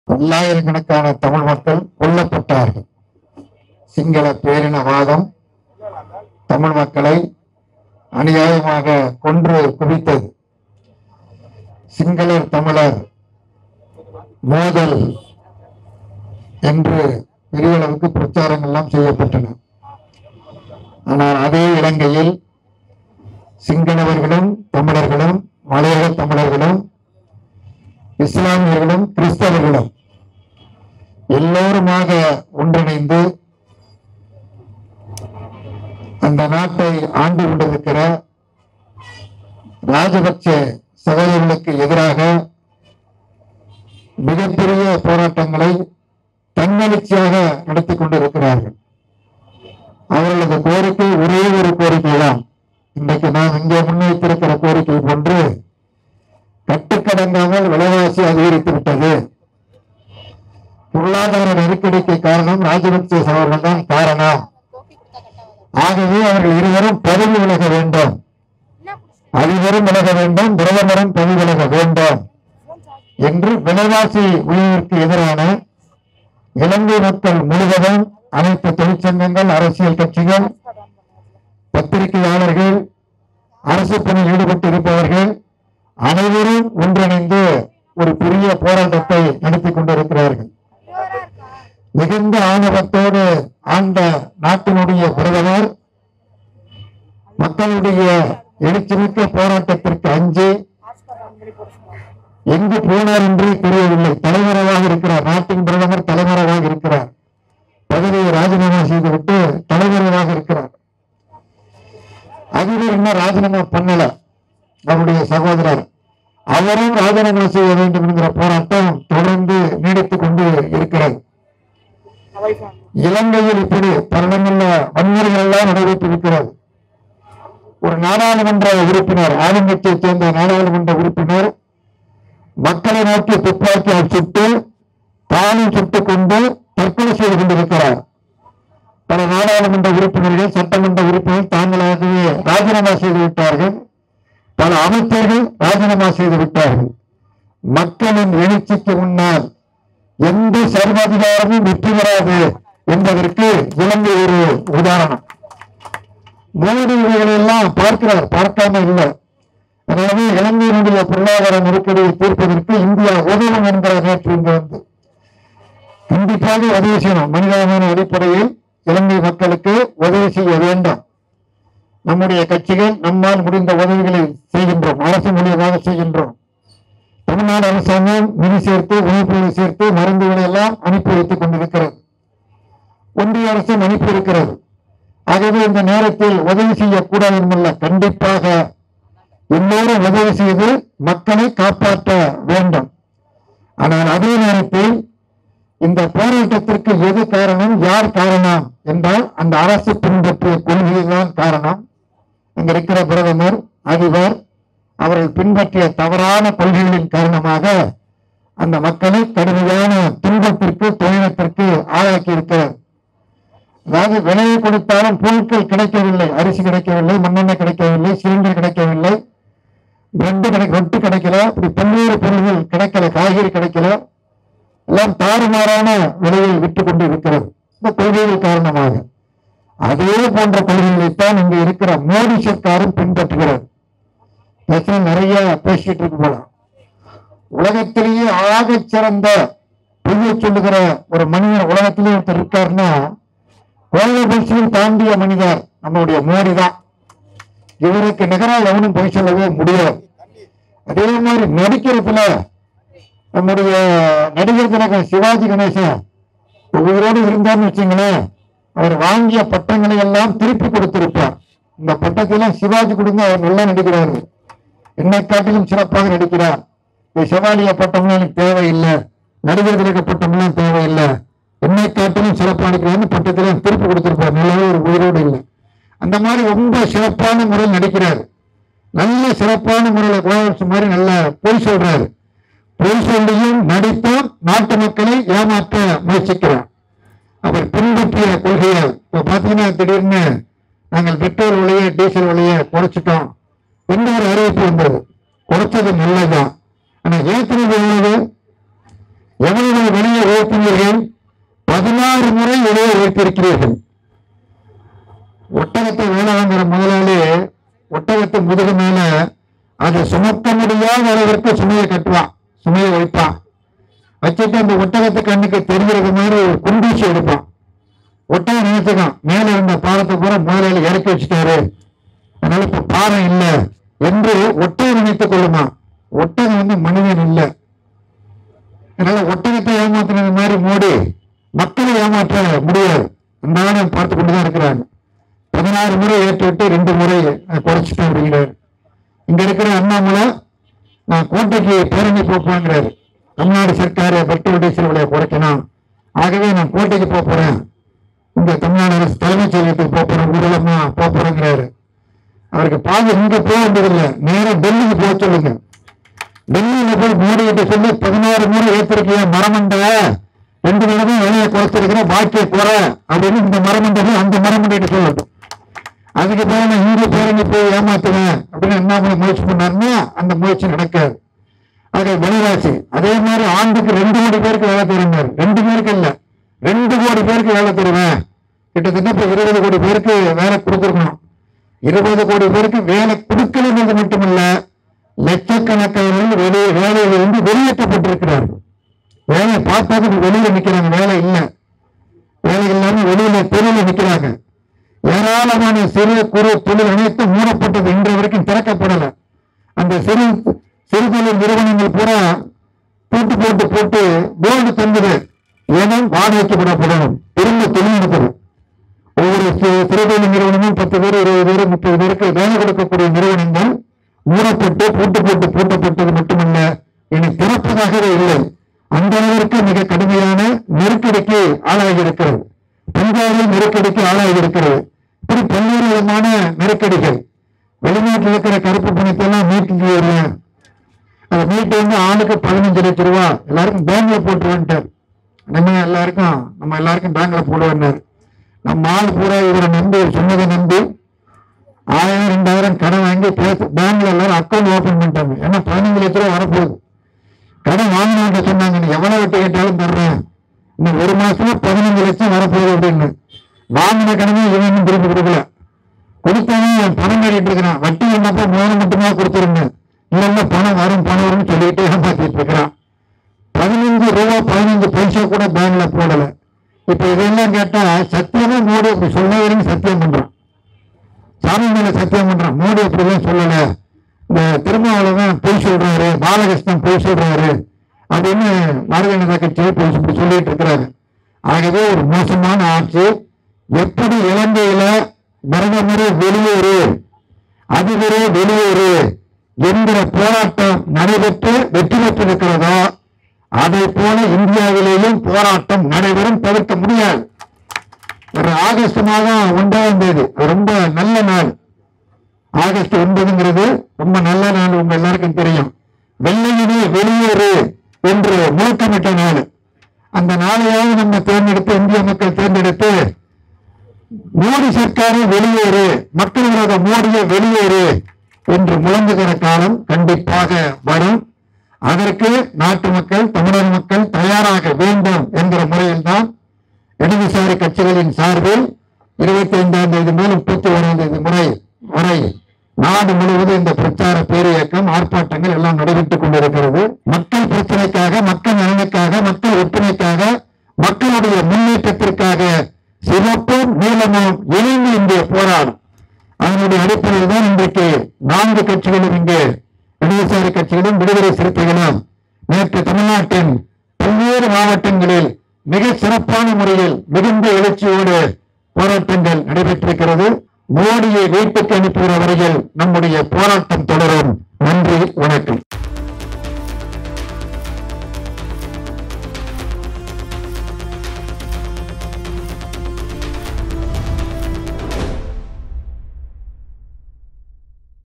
பல்லாயிரக்கணக்கான தமிழ் மக்கள் கொல்லப்பட்டார்கள் சிங்கள பேரினவாதம் தமிழ் மக்களை அநியாயமாக கொன்று குவித்தது சிங்களர் தமிழர் மோதல் என்று பெரிய அளவுக்கு பிரச்சாரங்கள்லாம் செய்யப்பட்டன ஆனால் அதே இலங்கையில் சிங்களவர்களும் தமிழர்களும் மலையக தமிழர்களும் இஸ்லாமியர்களும் கிறிஸ்தவர்களும் எல்லோருமாக ஒன்றிணைந்து அந்த நாட்டை ஆண்டு கொண்டிருக்கிற ராஜபக்ச சகோதரர்களுக்கு எதிராக மிகப்பெரிய போராட்டங்களை தன்னெழுச்சியாக நடத்தி கொண்டிருக்கிறார்கள் அவர்களது கோரிக்கை ஒரே ஒரு கோரிக்கை தான் இன்றைக்கு நாம் இங்கே முன்வைத்திருக்கிற கோரிக்கை போன்று கட்டுக்கடங்காமல் விலைவாசி அதிகரித்து விட்டது பொருளாதார நெருக்கடிக்கு காரணம் ராஜபக்சே அவர்கள் தான் காரணம் ஆகவே அவர்கள் இருவரும் பதவி விலக வேண்டும் அதிபரும் விலக வேண்டும் பிரதமரும் பதவி விலக வேண்டும் என்று விலைவாசி உயர்விற்கு எதிரான இலங்கை மக்கள் முழுவதும் அனைத்து தொழிற்சங்கங்கள் அரசியல் கட்சிகள் பத்திரிகையாளர்கள் அரசு பணியில் ஈடுபட்டு இருப்பவர்கள் அனைவரும் ஒன்றிணைந்து ஒரு பெரிய போராட்டத்தை நடத்தி கொண்டிருக்கிறார்கள் மிகுந்த ஆணவத்தோடு ஆண்ட நாட்டினுடைய பிரதமர் மக்களுடைய எழுச்சிமிக்க போராட்டத்திற்கு அஞ்சி எங்கு போனார் என்று தெரியவில்லை தலைமறைவாக இருக்கிறார் நாட்டின் பிரதமர் தலைமறைவாக இருக்கிறார் பதவியை ராஜினாமா செய்துவிட்டு தலைமறைவாக இருக்கிறார் அதிபர் இன்னும் ராஜினாமா பண்ணல அவருடைய சகோதரர் அவரும் ராஜினாமா செய்ய வேண்டும் என்கிற போராட்டம் தொடர்ந்து நீடித்துக் கொண்டு இருக்கிறது இலங்கையில் இப்படி பல இடங்கள்ல வன்முறைகள் எல்லாம் நடைபெற்றிருக்கிறது ஒரு நாடாளுமன்ற உறுப்பினர் ஆளுங்கட்சியைச் சேர்ந்த நாடாளுமன்ற உறுப்பினர் மக்களை நோக்கி துப்பாக்கியால் சுட்டு தானும் சுட்டுக் கொண்டு தற்கொலை செய்து கொண்டிருக்கிறார் பல நாடாளுமன்ற உறுப்பினர்கள் சட்டமன்ற உறுப்பினர்கள் தாங்களாகவே ராஜினாமா செய்து விட்டார்கள் பல அமைச்சர்கள் ராஜினாமா செய்து விட்டார்கள் மக்களின் எழுச்சிக்கு முன்னால் எந்த சர்வாதிகாரமும் வெற்றி பெறாது என்பதற்கு இலங்கை ஒரு உதாரணம் மோடி இவைகளை எல்லாம் பார்க்கிறார் பார்க்காம இல்லை எனவே இலங்கையினுடைய பொருளாதார நெருக்கடியை தீர்ப்பதற்கு இந்தியா உதவும் என்கிற நேற்று இங்கு வந்து கண்டிப்பாக உதவி செய்யணும் மனிதாபிமான அடிப்படையில் இலங்கை மக்களுக்கு உதவி செய்ய வேண்டும் நம்முடைய கட்சிகள் நம்மால் முடிந்த உதவிகளை செய்கின்றோம் அரசு மூலியமாக செய்கின்றோம் தமிழ்நாடு அரசாங்கம் நிதி சேர்த்து உணவுப்பொருள் சேர்த்து மருந்துகளை எல்லாம் அனுப்பி வைத்துக் கொண்டிருக்கிறது ஒன்றிய அரசும் அனுப்பி இருக்கிறது ஆகவே இந்த நேரத்தில் உதவி செய்யக்கூடாது என்பல்ல கண்டிப்பாக எல்லோரும் உதவி செய்து மக்களை காப்பாற்ற வேண்டும் ஆனால் அதே நேரத்தில் இந்த போராட்டத்திற்கு எது காரணம் யார் காரணம் என்றால் அந்த அரசு பின்பற்றிய கொள்கைதான் காரணம் இங்க இருக்கிற பிரதமர் அதிபர் அவர்கள் பின்பற்றிய தவறான கொள்கைகளின் காரணமாக அந்த மக்களை கடுமையான துன்பத்திற்கு துயரத்திற்கு ஆளாக்கி இருக்கிறார் அதாவது விலையை கொடுத்தாலும் பொருட்கள் கிடைக்கவில்லை அரிசி கிடைக்கவில்லை மண்ணெண்ணெய் கிடைக்கவில்லை சிலிண்டர் கிடைக்கவில்லை பிரெட் கிடைக்க ரொட்டு கிடைக்கல இப்படி பல்வேறு பொருள்கள் கிடைக்கல காய்கறி கிடைக்கல எல்லாம் தாறுமாறான விலையில் விட்டு கொண்டு இருக்கிறது இந்த கொள்கைகள் காரணமாக அதே போன்ற கொள்கைகளைத்தான் இங்க இருக்கிற மோடி சர்க்காரும் பின்பற்றுகிறது பிரச்சனை நிறைய பேசிட்டு இருக்கு போல உலகத்திலேயே ஆகச் சிறந்த பொய்யை சொல்லுகிற ஒரு மனிதர் உலகத்திலேயே ஒருத்தர் இருக்காருன்னா கோலபட்சியும் தாண்டிய மனிதர் நம்முடைய மோடி தான் இவருக்கு நிகரா எவனும் பொய் சொல்லவே முடியாது அதே மாதிரி நடிக்கிறதுல நம்முடைய நடிகர் திலகம் சிவாஜி கணேசன் உயிரோடு இருந்தார்னு வச்சுங்களேன் அவர் வாங்கிய பட்டங்களை எல்லாம் திருப்பி கொடுத்திருப்பார் இந்த பட்டத்தையெல்லாம் சிவாஜி கொடுங்க அவர் நல்லா நடிக்கிறாரு என்னை காட்டிலும் சிறப்பாக நடிக்கிறார் இந்த செவாலிய பட்டம்லாம் எனக்கு தேவையில்லை நடிகர் திலக பட்டம்லாம் தேவையில்லை என்னை காட்டிலும் சிறப்பாக நடிக்கிறார்னு பட்டத்தெல்லாம் திருப்பி கொடுத்திருப்பார் நல்லாவே ஒரு உயிரோடு இல்லை அந்த மாதிரி ரொம்ப சிறப்பான முறையில் நடிக்கிறார் நல்ல சிறப்பான முறையில் கோவல்ஸ் மாதிரி நல்லா பொய் சொல்றாரு பொய் சொல்லியும் நடித்தும் நாட்டு மக்களை ஏமாற்ற முயற்சிக்கிறார் அவர் பின்பற்றிய கொள்கையால் இப்ப பாத்தீங்கன்னா திடீர்னு நாங்கள் பெட்ரோல் விலையை டீசல் விலையை குறைச்சிட்டோம் எந்த ஒரு அறிவிப்பு வந்தது குறைச்சது நல்லதுதான் ஆனா ஏற்றுனது எவ்வளவு எவ்வளவு வெளியே உயர்த்தினீர்கள் பதினாறு முறை வெளியே உயர்த்திருக்கிறீர்கள் ஒட்டகத்தை வேலை வாங்குற முதலாளி ஒட்டகத்தை முதுகு மேல அதை சுமக்க முடியாத அளவிற்கு சுமையை கட்டுவான் சுமையை வைப்பான் வச்சுட்டு அந்த ஒட்டகத்து கண்ணுக்கு தெரிகிறது மாதிரி ஒரு குண்டூசி எடுப்பான் ஒட்டகம் நினைச்சுக்கான் மேல இருந்த பாலத்தை பூரா முதலாளி இறக்கி வச்சுட்டாரு அதனால இப்ப பாரம் இல்லை என்று ஒட்டகம் நினைத்துக் கொள்ளுமா ஒட்டகம் வந்து மனிதன் இல்லை அதனால ஒட்டகத்தை ஏமாத்தினது மாதிரி மோடி மக்களை ஏமாற்ற முடியாது அந்த ஆணையம் பார்த்து கொண்டுதான் இருக்கிறாங்க பதினாறு முறை ஏற்றுவிட்டு ரெண்டு முறை அஹ், குறைச்சிட்டேன் அப்படிங்கிறாரு இங்க இருக்கிற அண்ணாமலை நான் கோட்டைக்கு பேரணி போப்பாங்கிறாரு தமிழ்நாடு சர்க்கார் பெட்ரோல் டீசல் விலையை குறைக்கணும் ஆகவே நான் கோட்டைக்கு போப் போறேன் இங்க தமிழ்நாடு அரசு தலைமைச் செயலகத்துக்கு போப் போறேன் ஊர்வலமா போப் போறேங்கிறாரு அவருக்கு பாதி இங்க போக வேண்டியதில்லை நேரா டெல்லிக்கு போக சொல்லுங்க டெல்லியில போய் மோடி கிட்ட சொல்லி பதினாறு முறை ஏற்றிருக்கிய மரமண்ட ரெண்டு தடவை விலையை குறைச்சிருக்கிற பாக்கிய குறை அப்படின்னு இந்த மரமண்டை அந்த மரமண்டைகிட்ட சொல்லட்டும் அதுக்கு பிறகு நான் இங்க பேரணி போய் ஏமாத்துவேன் அப்படின்னு என்ன முயற்சி பண்ணாருன்னா அந்த முயற்சி நடக்காது ஆக விலைவாசி அதே மாதிரி ஆண்டுக்கு ரெண்டு கோடி பேருக்கு வேலை தருவார் ரெண்டு பேருக்கு இல்ல ரெண்டு கோடி பேருக்கு வேலை தருவேன் கிட்டத்தட்ட இப்ப இருபது கோடி பேருக்கு வேலை கொடுத்துருக்கணும் இருபது கோடி பேருக்கு வேலை கொடுக்கலன்றது மட்டுமல்ல லட்சக்கணக்கானவர்கள் வெளியே வேலையில இருந்து வெளியேற்றப்பட்டிருக்கிறார்கள் வேலை பார்த்தாக்க வெளியில நிக்கிறாங்க வேலை இல்லை வேலை இல்லாம வெளியில தெருவில் நிக்கிறாங்க ஏராளமான சிறு குறு தொழில் அனைத்தும் மூடப்பட்டது இன்று வரைக்கும் திறக்கப்படல அந்த சிறு சிறு தொழில் நிறுவனங்கள் பூரா போட்டு போட்டு போட்டு போர்டு தந்தது ஏன்னா வாடகைக்கு விடப்படணும் திரும்ப தொழில் நடக்குது ஒவ்வொரு சி- சிறு தொழில் நிறுவனமும் பத்து பேர் இருபது பேர் முப்பது பேருக்கு வேலை கொடுக்கக்கூடிய நிறுவனங்கள் மூடப்பட்டு பூட்டு போட்டு பூட்டப்பட்டது மட்டுமல்ல இனி திறப்பதாகவே இல்லை அந்த அளவிற்கு மிக கடுமையான நெருக்கடிக்கு ஆளாகி இருக்கிறது பஞ்சாபி நெருக்கடிக்கு ஆளாகி இருக்கிறது இப்படி பல்வேறு விதமான நெருக்கடிகள் வெளிநாட்டில் இருக்கிற கருப்பு பணத்தை எல்லாம் மீட்டு வருவேன் அதை மீட்டு வந்து ஆளுக்கு பதினஞ்சு லட்சம் ரூபா எல்லாருக்கும் பேங்க்ல போட்டுருவேன்ட்டார் நம்ம எல்லாருக்கும் நம்ம எல்லாருக்கும் பேங்க்ல போடுவேன்னாரு நம்ம ஆள் பூரா இவரை நம்பி இவர் சொன்னதை நம்பி ஆயிரம் ரெண்டாயிரம் கடன் வாங்கி பேச பேங்க்ல எல்லாரும் அக்கௌண்ட் ஓபன் பண்ணிட்டாங்க ஏன்னா பதினஞ்சு லட்ச ரூபா வரப்போகுது கடன் வாங்கினவங்க சொன்னாங்க நீ எவ்வளவு வட்டி கேட்டாலும் தர்றேன் இன்னும் ஒரு மாசத்துல பதினஞ்சு லட்சம் வரப்போகுது அப்படின்னு வாங்கின கடனை இவன் இன்னும் திருப்பி கொடுக்கல கொடுத்தவன் பணம் கட்டிட்டு இருக்கிறான் வட்டி என்னப்போ மூணு மட்டுமா கொடுத்துருந்தேன் இல்ல பணம் வரும் பணம் வரும்னு சொல்லிட்டு ஏமாத்திட்டு இருக்கிறான் பதினஞ்சு ரூபா பதினஞ்சு பைசா கூட பேங்க்ல போடல இப்ப இதெல்லாம் கேட்டா சத்தியமா மோடி அப்படி சொன்னவருன்னு சத்தியம் பண்றான் சாமி மேல சத்தியம் பண்றான் மோடி அப்படிலாம் சொல்லல இந்த திருமாவளவன் பொய் சொல்றாரு பாலகிருஷ்ணன் பொய் சொல்றாரு அப்படின்னு பாரதிய ஜனதா கட்சியை பொய் இப்படி சொல்லிட்டு இருக்கிறாரு ஆகவே ஒரு மோசமான ஆட்சி எப்படி இலங்கையில பிரதமரே வெளியேறு அதிபரே வெளியேறு என்கிற போராட்டம் நடைபெற்று வெற்றி பெற்றிருக்கிறதோ அதை போல இந்தியாவிலேயும் போராட்டம் நடைபெறும் தவிர்க்க முடியாது ஒரு ஆகஸ்ட் மாதம் ஒன்றாம் தேதி அது ரொம்ப நல்ல நாள் ஆகஸ்ட் ஒன்பதுங்கிறது ரொம்ப நல்ல நாள் உங்க எல்லாருக்கும் தெரியும் வெள்ளையிலே வெளியேறு என்று முழக்கமிட்ட நாள் அந்த நாளையாவது நம்ம தேர்ந்தெடுத்து இந்திய மக்கள் தேர்ந்தெடுத்து மோடி சர்க்காரை வெளியேறு மக்கள் விரோத மோடியை வெளியேறு என்று முழங்குகிற காலம் கண்டிப்பாக வரும் அதற்கு நாட்டு மக்கள் தமிழக மக்கள் தயாராக வேண்டும் என்கிற முறையில்தான் இடதுசாரி கட்சிகளின் சார்பில் இருபத்தி ஐந்தாம் தேதி முதல் முப்பத்தி ஓராம் தேதி முறை வரை நாடு முழுவதும் இந்த பிரச்சார பேரியக்கம் ஆர்ப்பாட்டங்கள் எல்லாம் நடைபெற்றுக் கொண்டிருக்கிறது மக்கள் பிரச்சனைக்காக மக்கள் நலனுக்காக மக்கள் ஒற்றுமைக்காக மக்களுடைய முன்னேற்றத்திற்காக சிவப்பும் நீளமும் இணைந்து இங்கே போராடும் அதனுடைய அடிப்படையில் தான் இன்றைக்கு நான்கு கட்சிகளும் இங்கே இடதுசாரி கட்சிகளும் விடுதலை சிறுத்தைகளும் நேற்று தமிழ்நாட்டின் பல்வேறு மாவட்டங்களில் மிக சிறப்பான முறையில் மிகுந்த எழுச்சியோடு போராட்டங்கள் நடைபெற்றிருக்கிறது மோடியை வீட்டுக்கு அனுப்புகிற வரையில் நம்முடைய போராட்டம் தொடரும் நன்றி வணக்கம்